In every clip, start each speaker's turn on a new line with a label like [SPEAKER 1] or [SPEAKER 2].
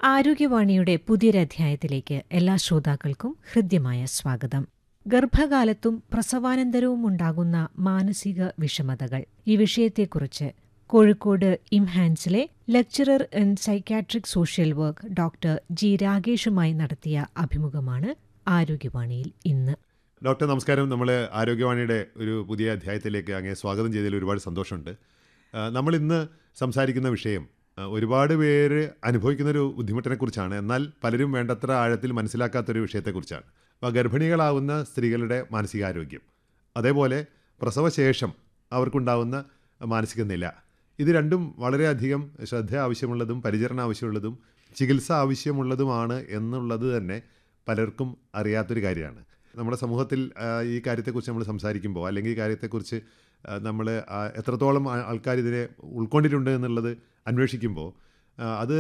[SPEAKER 1] ആരോഗ്യവാണിയുടെ പുതിയൊരധ്യായത്തിലേക്ക് എല്ലാ ശ്രോതാക്കൾക്കും ഹൃദ്യമായ സ്വാഗതം ഗർഭകാലത്തും പ്രസവാനന്തരവും ഉണ്ടാകുന്ന മാനസിക വിഷമതകൾ ഈ വിഷയത്തെക്കുറിച്ച് കോഴിക്കോട് ഇംഹാൻസിലെ lecturer in psychiatric social work doctor G രാഗേഷുമായി നടത്തിയ അഭിമുഖമാണ് ആരോഗ്യവാണിയിൽ ഇന്ന്
[SPEAKER 2] ഡോക്ടർ നമസ്കാരം നമ്മൾ ആരോഗ്യവാണിയുടെ ഒരു പുതിയ അധ്യായത്തിലേക്ക് അങ്ങേ സ്വാഗതം ചെയ്തതിൽ ഒരുപാട് സന്തോഷമുണ്ട് ആ, നമ്മൾ ഇന്ന് സംസാരിക്കുന്ന വിഷയം ആ, ഒരുപാട് പേര് അനുഭവിക്കുന്നൊരു ബുദ്ധിമുട്ടിനെക്കുറിച്ചാണ് എന്നാൽ പലരും വേണ്ടത്ര ആഴത്തിൽ മനസ്സിലാക്കാത്തൊരു വിഷയത്തെക്കുറിച്ചാണ് അപ്പോൾ ഗർഭിണികളാവുന്ന സ്ത്രീകളുടെ മാനസികാരോഗ്യം അതേപോലെ പ്രസവശേഷം അവർക്കുണ്ടാവുന്ന മാനസിക നില ഇത് രണ്ടും വളരെയധികം ശ്രദ്ധ ആവശ്യമുള്ളതും പരിചരണം ആവശ്യമുള്ളതും ചികിത്സ ആവശ്യമുള്ളതുമാണ് എന്നുള്ളത് തന്നെ പലർക്കും അറിയാത്തൊരു കാര്യമാണ് നമ്മുടെ സമൂഹത്തിൽ ആ, ഈ കാര്യത്തെക്കുറിച്ച് നമ്മൾ സംസാരിക്കുമ്പോൾ അല്ലെങ്കിൽ ഈ കാര്യത്തെക്കുറിച്ച് നമ്മൾ എത്രത്തോളം ആ- ആൾക്കാർ ഇതിനെ ഉൾക്കൊണ്ടിട്ടുണ്ട് എന്നുള്ളത് അന്വേഷിക്കുമ്പോൾ ആ, അത്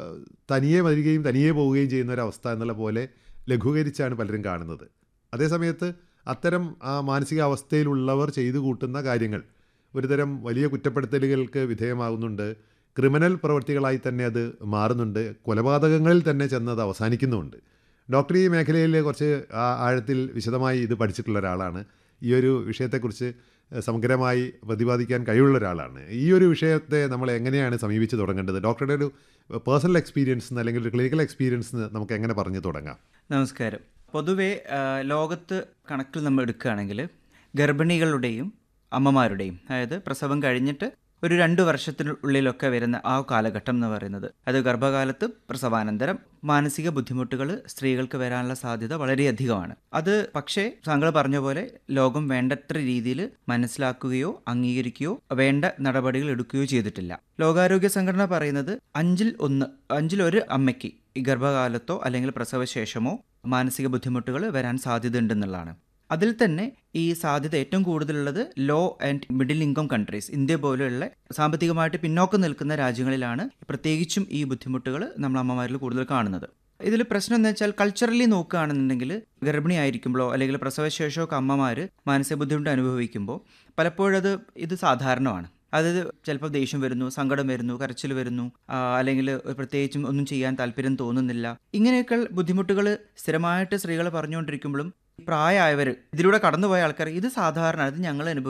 [SPEAKER 2] തനിയെ വരികയും തനിയെ പോവുകയും ചെയ്യുന്ന ഒരു അവസ്ഥ എന്നുള്ള പോലെ ലഘൂകരിച്ചാണ് പലരും കാണുന്നത് അതേസമയത്ത് അത്തരം ആ മാനസികാവസ്ഥയിലുള്ളവർ ചെയ്തു കൂട്ടുന്ന കാര്യങ്ങൾ ഒരുതരം വലിയ കുറ്റപ്പെടുത്തലുകൾക്ക് വിധേയമാകുന്നുണ്ട് ക്രിമിനൽ പ്രവൃത്തികളായി തന്നെ അത് മാറുന്നുണ്ട് കൊലപാതകങ്ങളിൽ തന്നെ ചെന്ന് അത് അവസാനിക്കുന്നുമുണ്ട് ഡോക്ടർ ഈ മേഖലയിൽ കുറച്ച് ആ- ആഴത്തിൽ വിശദമായി ഇത് പഠിച്ചിട്ടുള്ള ഒരാളാണ് ഈ ഒരു വിഷയത്തെക്കുറിച്ച് സമഗ്രമായി പ്രതിപാദിക്കാൻ കഴിവുള്ള ഒരാളാണ് ഈ ഒരു വിഷയത്തെ നമ്മൾ എങ്ങനെയാണ് സമീപിച്ച് തുടങ്ങേണ്ടത് ഡോക്ടറുടെ ഒരു പേഴ്സണൽ എക്സ്പീരിയൻസ് അല്ലെങ്കിൽ ഒരു ക്ലിനിക്കൽ എക്സ്പീരിയൻസ് നമുക്ക് എങ്ങനെ പറഞ്ഞു തുടങ്ങാം
[SPEAKER 3] നമസ്കാരം പൊതുവെ ആ, ലോകത്ത് കണക്കിൽ നമ്മൾ എടുക്കുകയാണെങ്കിൽ ഗർഭിണികളുടെയും അമ്മമാരുടെയും അതായത് പ്രസവം കഴിഞ്ഞിട്ട് ഒരു രണ്ട് വർഷത്തിനുള്ളിലൊക്കെ വരുന്ന ആ കാലഘട്ടം എന്ന് പറയുന്നത് അത് ഗർഭകാലത്ത് പ്രസവാനന്തരം മാനസിക ബുദ്ധിമുട്ടുകൾ സ്ത്രീകൾക്ക് വരാനുള്ള സാധ്യത വളരെയധികമാണ് അത് പക്ഷേ താങ്കൾ പറഞ്ഞ പോലെ ലോകം വേണ്ടത്ര രീതിയിൽ മനസ്സിലാക്കുകയോ അംഗീകരിക്കുകയോ വേണ്ട നടപടികൾ എടുക്കുകയോ ചെയ്തിട്ടില്ല ലോകാരോഗ്യ സംഘടന പറയുന്നത് അഞ്ചിൽ ഒന്ന് അഞ്ചിൽ ഒരു അമ്മയ്ക്ക് ഈ ഗർഭകാലത്തോ അല്ലെങ്കിൽ പ്രസവശേഷമോ മാനസിക ബുദ്ധിമുട്ടുകൾ വരാൻ സാധ്യതയുണ്ടെന്നുള്ളതാണ് അതിൽ തന്നെ ഈ സാധ്യത ഏറ്റവും കൂടുതലുള്ളത് low and middle income countries India പോലെയുള്ള സാമ്പത്തികമായിട്ട് പിന്നോക്കം നിൽക്കുന്ന രാജ്യങ്ങളിലാണ് പ്രത്യേകിച്ചും ഈ ബുദ്ധിമുട്ടുകൾ നമ്മൾ അമ്മമാരിൽ കൂടുതൽ കാണുന്നത് ഇതിൽ പ്രശ്നം എന്ന് വെച്ചാൽ കൾച്ചറലി നോക്കുകയാണെന്നുണ്ടെങ്കിൽ ഗർഭിണിയായിരിക്കുമ്പോഴോ അല്ലെങ്കിൽ പ്രസവശേഷമോ ഒക്കെ അമ്മമാർ മാനസിക ബുദ്ധിമുട്ട് അനുഭവിക്കുമ്പോൾ പലപ്പോഴത് ഇത് സാധാരണമാണ് അതായത് ചിലപ്പോൾ ദേഷ്യം വരുന്നു സങ്കടം വരുന്നു കരച്ചിൽ വരുന്നു ആ, അല്ലെങ്കിൽ പ്രത്യേകിച്ചും ഒന്നും ചെയ്യാൻ താല്പര്യം തോന്നുന്നില്ല ഇങ്ങനെയൊക്കെ ബുദ്ധിമുട്ടുകൾ സ്ഥിരമായിട്ട് സ്ത്രീകൾ പറഞ്ഞുകൊണ്ടിരിക്കുമ്പോഴും പ്രായമായവർ ഇതിലൂടെ കടന്നുപോയ ആൾക്കാർ ഇത് സാധാരണ ഇത് ഞങ്ങൾ അനുഭവം